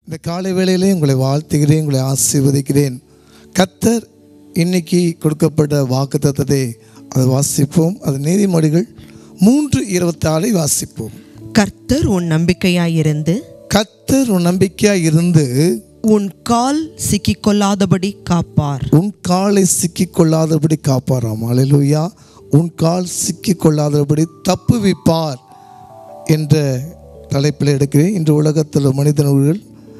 இந்த காலை வேளையிலே உங்களை வாழ்த்துகிறேன் உங்களை ஆசீர்வதிக்கிறேன் கத்தர் இன்னைக்கு கொடுக்கப்பட்ட வாக்கு தத்தத்தை அதை வாசிப்போம் அது நீதிமொழிகள் மூன்று இருபத்தாறை வாசிப்போம் கர்த்தர் உன் நம்பிக்கையாயிருந்து கத்தர் உன் நம்பிக்கையாக இருந்து உன் கால் சிக்கிக்கொள்ளாதபடி காப்பார் உன் காலை சிக்கிக் கொள்ளாதபடி காப்பாராம் அலையிலுயா உன் கால் சிக்கிக் கொள்ளாதபடி தப்புவிப்பார் என்ற தலைப்பில் எடுக்கிறேன் இன்று உலகத்தில் மனிதர்கள்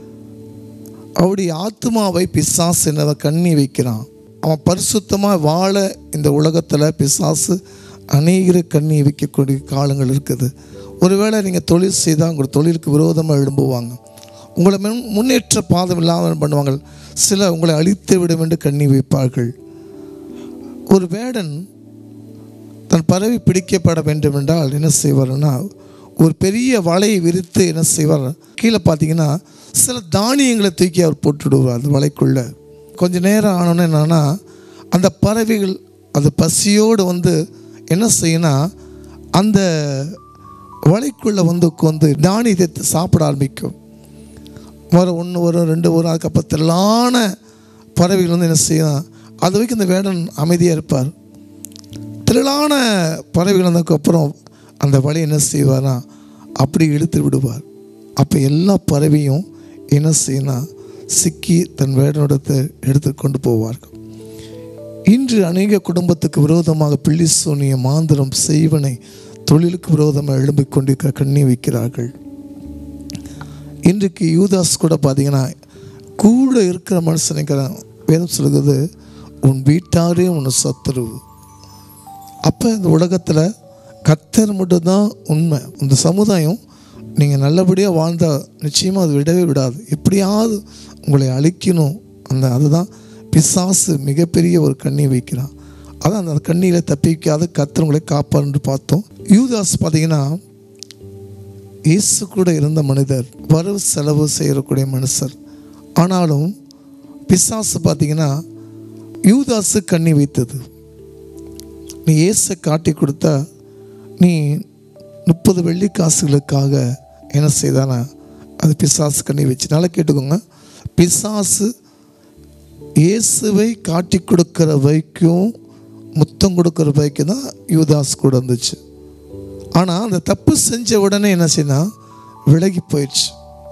அவருடைய ஆத்மாவை பிசாசு என்னவ கண்ணி வைக்கிறான் அவன் பரிசுத்தமாக வாழ இந்த உலகத்தில் பிசாசு அநேகரை கண்ணி வைக்கக்கூடிய காலங்கள் இருக்குது ஒருவேளை நீங்கள் தொழில் செய்தால் உங்கள் தொழிலுக்கு விரோதமாக எழும்புவாங்க உங்களை முன் முன்னேற்ற பாதம் இல்லாமல் பண்ணுவாங்க சில உங்களை அழித்து விடும் என்று கண்ணி வைப்பார்கள் ஒரு வேடன் தன் பறவை பிடிக்கப்பட வேண்டும் என்றால் என்ன செய்வார்னா ஒரு பெரிய வலையை விரித்து என்ன செய்வார் கீழே பார்த்தீங்கன்னா சில தானியங்களை தூக்கி அவர் போட்டுவிடுவார் அந்த வலைக்குள்ள கொஞ்ச நேரம் ஆனோன்னு என்னன்னா அந்த பறவைகள் அது பசியோடு வந்து என்ன செய்யும்னா அந்த வலைக்குள்ளே வந்து உட்காந்து தானியத்தை சாப்பிட ஆரம்பிக்கும் வரும் ஒன்று வரும் ரெண்டு வரும் அதுக்கப்புறம் திரளான பறவைகள் வந்து என்ன செய்யும் அது வரைக்கும் இந்த வேடன் அமைதியாக இருப்பார் திரளான பறவைகள் வந்ததுக்கப்புறம் அந்த வழி என்ன செய்வார்னா அப்படி இழுத்து விடுவார் அப்போ எல்லா பறவையும் என்ன செய்யணும் சிக்கி தன் வேடனிடத்தை எடுத்து கொண்டு போவார்கள் இன்று அநேக குடும்பத்துக்கு விரோதமாக பிள்ளி சூனிய மாந்திரம் செய்வனை தொழிலுக்கு விரோதமாக எழும்பிக் கொண்டிருக்கிற கண்ணி வைக்கிறார்கள் இன்றைக்கு யூதாஸ் கூட பார்த்தீங்கன்னா கூட இருக்கிற மனுஷனுக்கு வேதம் சொல்கிறது உன் வீட்டாரே உன் சத்துருவு அப்போ இந்த உலகத்தில் கத்தர் மட்டும்தான் உண்மை இந்த சமுதாயம் நீங்கள் நல்லபடியாக வாழ்ந்தால் நிச்சயமாக அது விடவே விடாது எப்படியாவது உங்களை அழிக்கணும் அந்த அதுதான் பிசாசு மிகப்பெரிய ஒரு கண்ணி வைக்கிறான் அதான் அந்த கண்ணியில் தப்பிக்காத கத்தர் உங்களை காப்பார்னு பார்த்தோம் யூதாஸ் பார்த்தீங்கன்னா இயேசு கூட இருந்த மனிதர் வரவு செலவு செய்யக்கூடிய மனுஷர் ஆனாலும் பிசாசு பார்த்தீங்கன்னா யூதாசு கண்ணி வைத்தது நீ இயேசை காட்டி கொடுத்தா நீ முப்பது வெள்ளி காசுகளுக்காக என்ன செய்தானா அது பிசாசு கண்ணி வச்சு நல்லா கேட்டுக்கோங்க பிசாசு இயேசுவை காட்டி கொடுக்கிற வைக்கும் முத்தம் கொடுக்கிற வைக்கும் தான் யூதாஸ் கூட இருந்துச்சு ஆனால் அந்த தப்பு செஞ்ச உடனே என்ன செய்யணும் விலகி போயிடுச்சு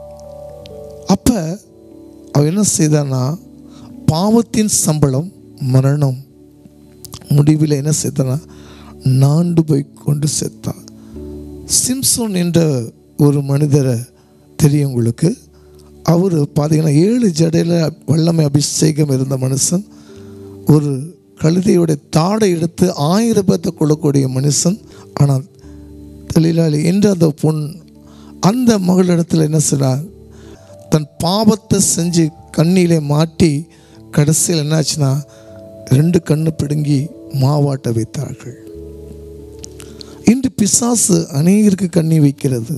அப்போ அவன் என்ன செய்தான்னா பாவத்தின் சம்பளம் மரணம் முடிவில் என்ன செய்தானா நாண்டு போய் கொண்டு செத்தான் சிம்சோன் என்ற ஒரு மனிதரை தெரியும் உங்களுக்கு அவர் பார்த்தீங்கன்னா ஏழு ஜடையில் வல்லமை அபிஷேகம் இருந்த மனுஷன் ஒரு கழுதையோட தாடை எடுத்து ஆயிரம் பேர்த்த கொள்ளக்கூடிய மனுஷன் ஆனால் தொழிலாளி என்று அந்த பொன் அந்த மகளிடத்தில் என்ன செய்றார் தன் பாவத்தை செஞ்சு கண்ணிலே மாட்டி கடைசியில் என்னாச்சுன்னா ரெண்டு கண்ணு பிடுங்கி மாவாட்ட வைத்தார்கள் இன்று பிசாசு அநேகருக்கு கண்ணி வைக்கிறது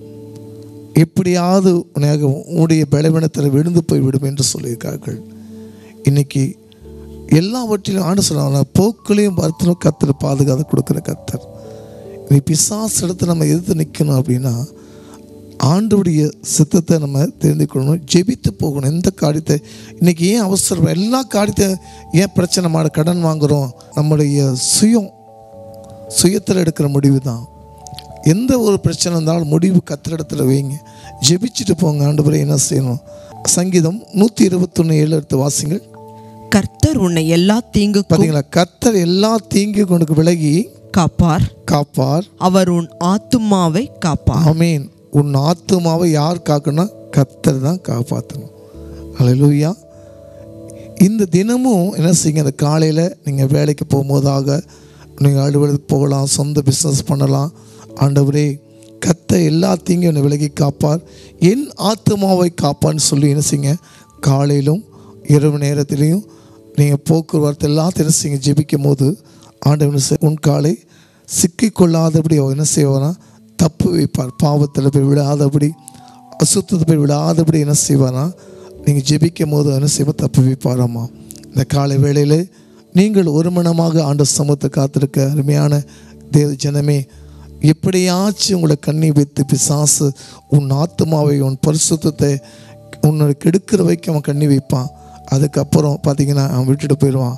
எப்படியாவது உனக்கு உன்னுடைய பலவீனத்தில் விழுந்து போய் விடும் என்று சொல்லியிருக்கார்கள் இன்னைக்கு எல்லாவற்றிலும் ஆண்டு சொல்லுவாங்க போக்குலையும் பார்த்துலும் கத்தர் பாதுகாத்து கொடுக்குற கத்தர் நீ பிசாசு இடத்துல நம்ம எதிர்த்து நிற்கணும் அப்படின்னா ஆண்டவுடைய சித்தத்தை நம்ம தெரிந்து கொள்ளணும் ஜெபித்து போகணும் எந்த காரியத்தை இன்றைக்கி ஏன் அவசரம் எல்லா காரியத்தை ஏன் பிரச்சனை மாட கடன் வாங்குகிறோம் நம்முடைய சுயம் சுயத்தில் எடுக்கிற முடிவு தான் எந்த ஒரு பிரச்சனை இருந்தாலும் முடிவு கத்திர இடத்துல வைங்க ஜெபிச்சுட்டு போங்க ஆண்டவரை என்ன செய்யணும் சங்கீதம் நூற்றி இருபத்தொன்று ஏழு எடுத்து வாசிங்கள் கர்த்தர் உன்னை எல்லா தீங்குக்கும் பார்த்தீங்களா கத்தர் எல்லா தீங்கு கொண்டு விலகி காப்பார் காப்பார் அவர் உன் ஆத்துமாவை காப்பார் ஆமீன் உன் ஆத்துமாவை யார் காக்கணும் கத்தர் தான் காப்பாற்றணும் அல்லேலூயா இந்த தினமும் என்ன செய்யுங்க அந்த காலையில் நீங்கள் வேலைக்கு போகும்போதாக நீங்கள் அலுவலகத்துக்கு போகலாம் சொந்த பிஸ்னஸ் பண்ணலாம் ஆண்டவரே கத்த எல்லா தீங்கும் என்னை விலகி காப்பார் என் ஆத்துமாவை காப்பான்னு சொல்லி என்ன செய்யுங்க காலையிலும் இரவு நேரத்திலையும் நீங்கள் போக்குவரத்து எல்லாத்தையும் என்ன செய்யுங்க ஜெபிக்கும் போது ஆண்டவன் என்ன செய்- உன் காலை சிக்கிக்கொள்ளாதபடி அவர் என்ன செய்வானா தப்பு வைப்பார் பாவத்தில் போய் விடாதபடி அசுத்தத்தை போய் விடாதபடி என்ன செய்வானா நீங்கள் ஜெபிக்கும் போது என்ன செய்வார் தப்பு வைப்பாராம்மா இந்த காலை வேளையில் நீங்கள் ஒரு மனமாக ஆண்ட சமூகத்தை காத்திருக்க அருமையான தேவ ஜனமே எப்படியாச்சும் உங்களை கண்ணி வைத்து பிசாசு உன் ஆத்மாவை உன் பரிசுத்தத்தை உன்னை கெடுக்கிற வைக்க அவன் கண்ணி வைப்பான் அதுக்கப்புறம் பார்த்தீங்கன்னா அவன் விட்டுட்டு போயிடுவான்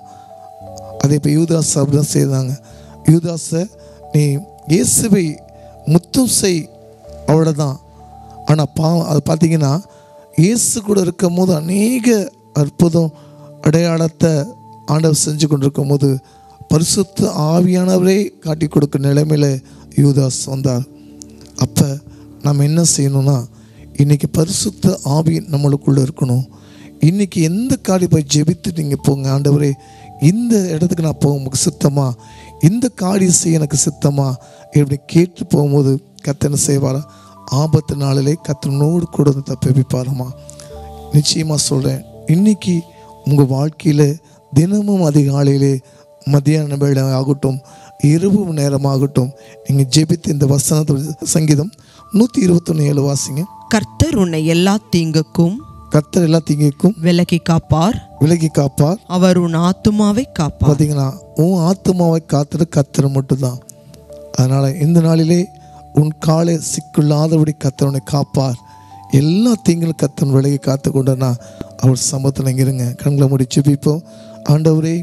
அதே இப்போ யூதாஸ் அப்படிதான் செய்தாங்க யூதாஸை நீ இயேசுவை முத்தம் செய் அவ்வளோதான் ஆனால் பாவம் அது பார்த்தீங்கன்னா இயேசு கூட இருக்கும் போது அநேக அற்புதம் அடையாளத்தை ஆண்டவர் செஞ்சு கொண்டிருக்கும் போது பரிசுத்த ஆவியானவரே காட்டி கொடுக்க நிலைமையில் யூதாஸ் வந்தார் அப்போ நம்ம என்ன செய்யணும்னா இன்னைக்கு பரிசுத்த ஆவி நம்மளுக்குள்ளே இருக்கணும் இன்னைக்கு எந்த காடி போய் ஜெபித்து நீங்கள் போங்க ஆண்டவரே இந்த இடத்துக்கு நான் போக உங்களுக்கு சித்தமா இந்த காரியம் செய்ய எனக்கு சித்தமா இப்படி கேட்டு போகும்போது கத்த என்ன செய்வாரா ஆபத்து நாளிலே கத்தனோடு கூட வந்து தப்பிப்பாரம்மா நிச்சயமாக சொல்கிறேன் இன்னைக்கு உங்கள் வாழ்க்கையில் தினமும் அதிகாலையிலே மத்தியான வேளை ஆகட்டும் இரவு நேரமாகட்டும் நீங்கள் ஜெபித்து இந்த வசனத்தோட சங்கீதம் நூற்றி இருபத்தொன்று ஏழு வாசிங்க கர்த்தர் உன்னை எல்லா தீங்குக்கும் கர்த்தர் எல்லா தீங்குக்கும் விலக்கி காப்பார் விலகி காப்பார் அவர் உன் ஆத்துமாவை காப்பார் பார்த்தீங்கன்னா உன் ஆத்மாவை காத்துறது கத்தர் மட்டும்தான் அதனால் இந்த நாளிலே உன் காலை சிக்குள்ளாதபடி கத்தரனை காப்பார் எல்லா தீங்களும் கத்தன் விலகி காத்து கொண்டனா அவர் சமத்தில் இங்கே இருங்க கண்களை மூடி ஜெபிப்போம் ஆண்டவரே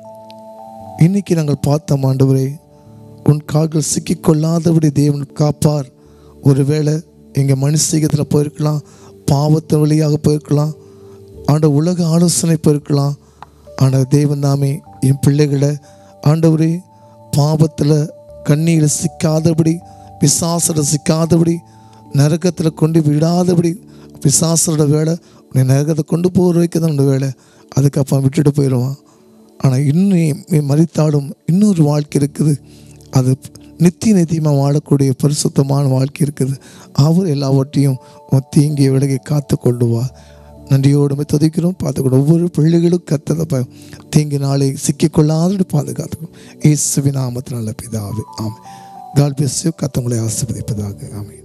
இன்னைக்கு நாங்கள் பார்த்தோம் ஆண்டவரே உன் கால்கள் சிக்கிக்கொள்ளாதபடி தேவன் காப்பார் ஒருவேளை எங்கள் மனுஷீகத்தில் போயிருக்கலாம் பாவத்தின் வழியாக போயிருக்கலாம் ஆண்ட உலக ஆலோசனை போயிருக்கலாம் ஆனால் தேவன் தாமே என் பிள்ளைகளை ஆண்டவரே பாவத்தில் கண்ணீரில் சிக்காதபடி பிசாசோட சிக்காதபடி நரகத்தில் கொண்டு விடாதபடி பிசாசோட வேலை உன்னை நரகத்தை கொண்டு போகிற வரைக்கும் தான் உன்னோட வேலை அதுக்கப்புறம் விட்டுட்டு போயிடுவான் ஆனால் இன்னும் மறித்தாலும் இன்னொரு வாழ்க்கை இருக்குது அது நித்திய நித்தியமாக வாழக்கூடிய பரிசுத்தமான வாழ்க்கை இருக்குது அவர் எல்லாவற்றையும் உன் தீங்கிய விலகி காத்து கொள்ளுவார் நன்றியோடு துதிக்கிறோம் பார்த்துக்கணும் ஒவ்வொரு பிள்ளைகளும் கத்ததை தீங்கு நாளை சிக்கிக்கொள்ளாதபடி பாதுகாத்துக்கணும் இயேசுவின் நாமத்தினால பிதாவே ஆமாம் கால் பேசியோ கத்தவங்களை ஆசிர்வதிப்பதாக ஆமென்